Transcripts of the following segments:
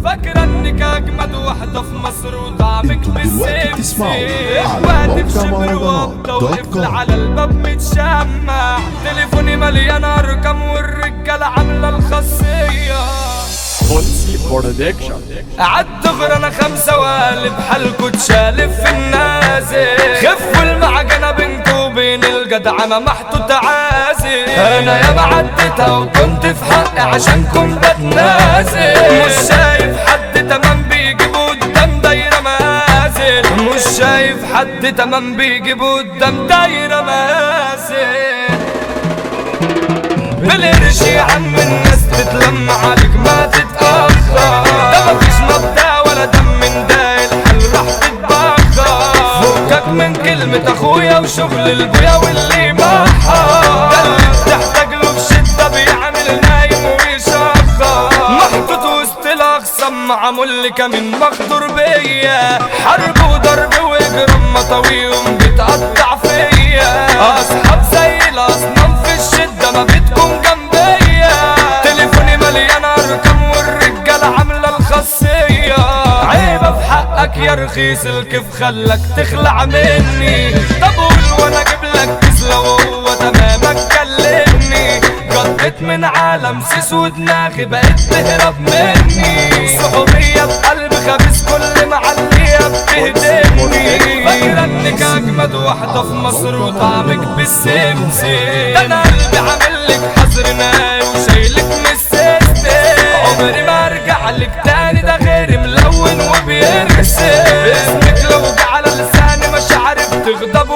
فاكرة انك اجمد واحدة في مصر وطعمك دلوقتي بتسمعوا على اخواتي في موقع شبر مهرجانات وابدة دوت وقفل كوم. على الباب متشمع تليفوني مليان ارقام والرجالة عاملة الخاصية Fonsi Production عالدغر انا خمسة وقالب حالكوا تشالف في النازل خفوا المعجنة بينكوا وبين الجدعنة محطوط عازل انا ياما عديتها وكنت في حقي عشانكم بتنازل مش شايف حد تمام بيجيب قدام دايرة مازل مش شايف حد تمام بيجيب قدام دايرة مازل بالقرش يا عم الناس تتلم عليك ما تتأخر ده مفيش مبدأ ولا دم من ده الحل راح تتبخر فكك من كلمة اخويا وشغل البويا واللي محر ده اللي بتحتاج له في شدة بيعمل نايم ويشخر محطوط وسط الاخصام معمول لي كمين مخدور بيا حرب وضرب واجرام مطاويهم بتقطع فيا اصحاب زي الاصنام في الشدة ما بتكون جنبيا تليفوني مليان ارقام والرجالة عاملة الخاصية عيبة في حقك يا رخيص الكيف خلك تخلع مني طب قول وانا اجيب لك كيس لو هو تمامك كلمني قضيت من عالم سيس ودماغي بقيت تهرب مني صحوبية بقلب خبيث كل معلية بتهدمني فاكرة انك اجمد واحدة في مصر وطعمك بالسمسم ده انا قلبي عامل لك حظر ناي وشايلك من السيستم عمري ما ارجع لك تاني ده غيري ملون وبيرسم اسمك لو جه على لساني مشاعري بتغضب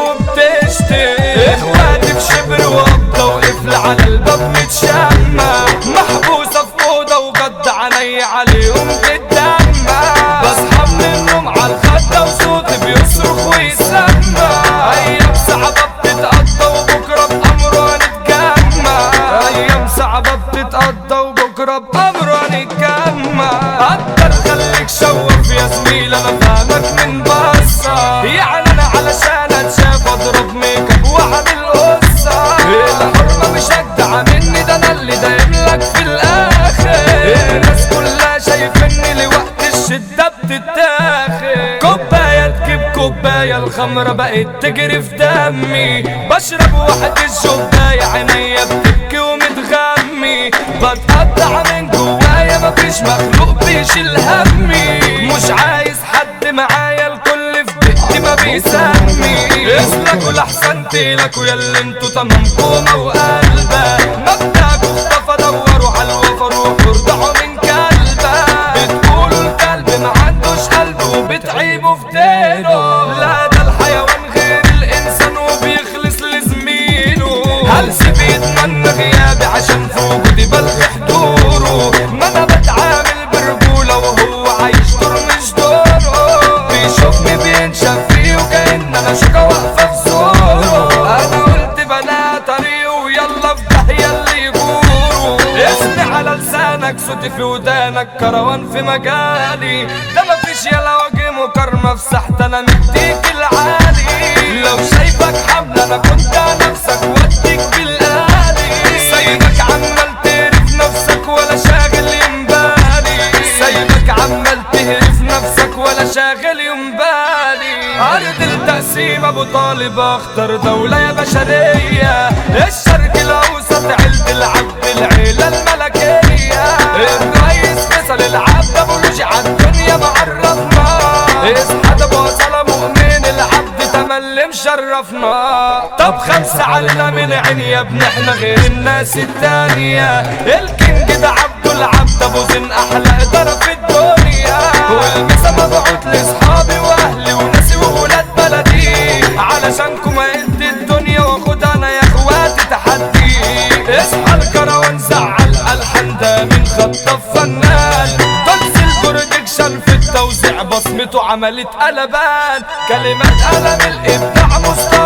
وبتشتم اخواتي في شبر وقبضة وقفل على الباب متشمع محبوسة في أوضة وقد عيني عليهم تتدمع بصحى من النوم على الخدة وصوتي بيصرخ ويسمع أيام صعبة بتتقضى وبكرة بأمره هنتجمع أيام صعبة بتتقضى وبكرة بأمره هنتجمع قدر خليك شوف يا زميل أنا فاهمك من بصة يعني أنا علشان أتشاف أضرب ميك اب وأعمل قصة الحرمة مش أجدع مني ده أنا اللي دايم لك في الآخر الناس كلها شايفني لوقت الشدة بتتاخد كوباية تجيب كوباية الخمرة بقت تجري في دمي بشرب واحد الشوباية عينيا بتبكي ومتغمي بتقطع من جوايا مفيش مخلوق بيشيل همي مش عايز حد معايا الكل في بيتي ما بيسمي اسلكوا لحسن تلكوا يا اللي انتوا تمامكم وقلبة مبدأكوا اختفى دوروا على الوفر وارضعوا من كلبة بتقولوا الكلب ما عندوش قلب وبتعيبوا في دينه لا ده الحيوان غير الانسان وبيخلص لزميله هلس بيتمنى غيابي عشان في وجودي بلغي حضوره ما انا بتعامل برجولة وهو عايش دور مش دوره بيشوفني بينشف فيه وكأن انا شوكة واقفة في زوره انا قلت بلا طريقه ويلا في داهية اللي يجوره اسمي على لسانك صوتي في ودانك كروان في مجالي ده مفيش يلا وجه مكرمة في ساحتي انا مديك العالي لو شايفك حمل انا كنت نفسك وديك بالآلي سايبك عمال تعرف نفسك ولا شاغل ينبالي سايبك عمال تهرف نفسك ولا شاغل ينبالي أرض التقسيم أبو طالب أخطر دولة يا بشرية الشرق الأوسط عيلة العبد العيلة الملكية الرئيس فيصل العبد أبو لوجي عالدنيا معرفنا اصحى ده بوصلة مؤمن العبد تملي مشرفنا طب خمسة علينا من عين يا ابن احنا غير الناس التانية الكينج ده عبده العبد ابو زين احلى ادارة في الدنيا والمسا مبعوت لاصحابي واهلي وناسي وولاد بلدي علشانكم اهد الدنيا واخد انا يا اخواتي تحدي اصحى الكروان زعل الحان ده من خطف فنان تنزل برودكشن في التوزيع بصمته عملت قلبان كلمات قلم الابداع مصطفى